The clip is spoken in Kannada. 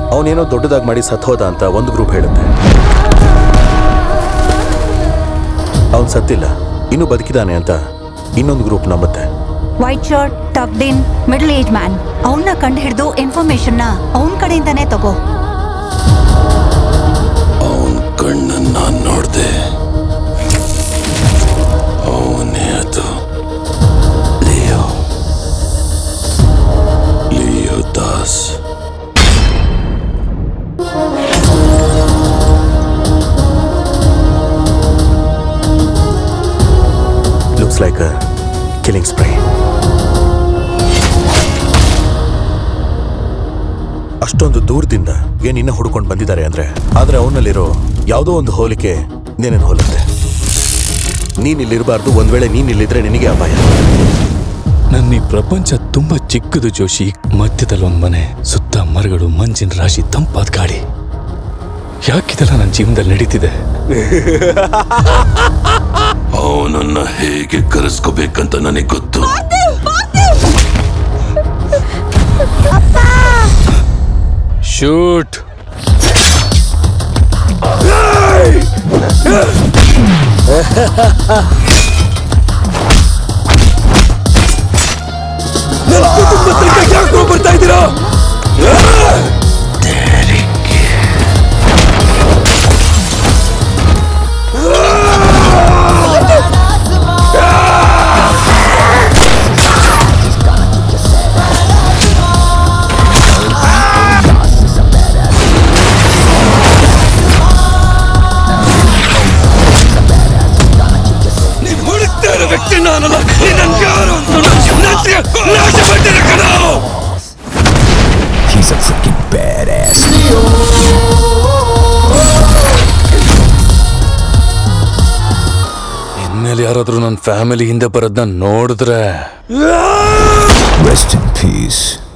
ಅವನೇನೋ ದೊಡ್ಡದಾಗಿ ಮಾಡಿ ಸತ್ತೋದ ಅಂತ ಒಂದು ಗ್ರೂಪ್ ಹೇಳುತ್ತೆ ಅವನ್ ಸತ್ತಿಲ್ಲ ಇನ್ನೂ ಬದುಕಿದಾನೆ ಅಂತ ಇನ್ನೊಂದು ಗ್ರೂಪ್ ನಂಬುತ್ತೆ white shirt tucked in middle age man ಅವನ್ನ ಕಂಡು ಹಿಡಿದು ಇನ್ಫಾರ್ಮೇಶನ್ನ ಅವನ ಕಡೆಯಿಂದಾನೇ ತಗೋ ಅವನ್ ಕಣ್ಣನ್ನ ನೋಡ್ದೆ ಅವನೇ ಅದು Leo Leo Das looks like killing spree ಅಷ್ಟೊಂದು ದೂರದಿಂದ ಏನ್ ಇನ್ನ ಹುಡ್ಕೊಂಡು ಬಂದಿದ್ದಾರೆ ಅಂದ್ರೆ ಆದ್ರೆ ಅವನಲ್ಲಿರೋ ಯಾವುದೋ ಒಂದು ಹೋಲಿಕೆ ನೀನೇನು ಹೋಲುತ್ತೆ ನೀನ್ ಇಲ್ಲಿರಬಾರ್ದು ಒಂದ್ ವೇಳೆ ನೀನ್ ಇಲ್ಲಿದ್ರೆ ನಿನಗೆ ಅಪಾಯ ನನ್ನ ಈ ಪ್ರಪಂಚ ತುಂಬಾ ಚಿಕ್ಕದು ಜೋಶಿ ಮಧ್ಯದಲ್ಲಿ ಒಂದ್ ಮನೆ ಸುತ್ತ ಮರಗಳು ಮಂಜಿನ ರಾಶಿ ತಂಪಾದ ಗಾಳಿ ಯಾಕಿದೆಲ್ಲ ನನ್ನ ಜೀವನದಲ್ಲಿ ನಡೀತಿದೆ ಅವನನ್ನ ಹೇಗೆ ಕರೆಸ್ಕೋಬೇಕಂತ ನನಗೆ ಗೊತ್ತು ಶೂಟ್ ಬರ್ತಾ ಇದ್ದೀರಾ ನೀನ್ ಹುಡುಕ್ತಾ ಇರೋ ವ್ಯಕ್ತಿ ನಾನಲ್ಲ ನೀನ್ ನನ್ಗೆ ಯಾರು ಅಂತ ನಾಶ- ನಾಶ- ನಾಶ ಮಾಡ್ತೀರ ಕಣೋ He's a freaking badass. ಇನ್ಮೇಲೆ ಯಾರಾದ್ರೂ ನನ್ನ ಫ್ಯಾಮಿಲಿ ಹಿಂದೆ ಬರೋದನ್ನ ನೋಡಿದ್ರೆ Rest in peace.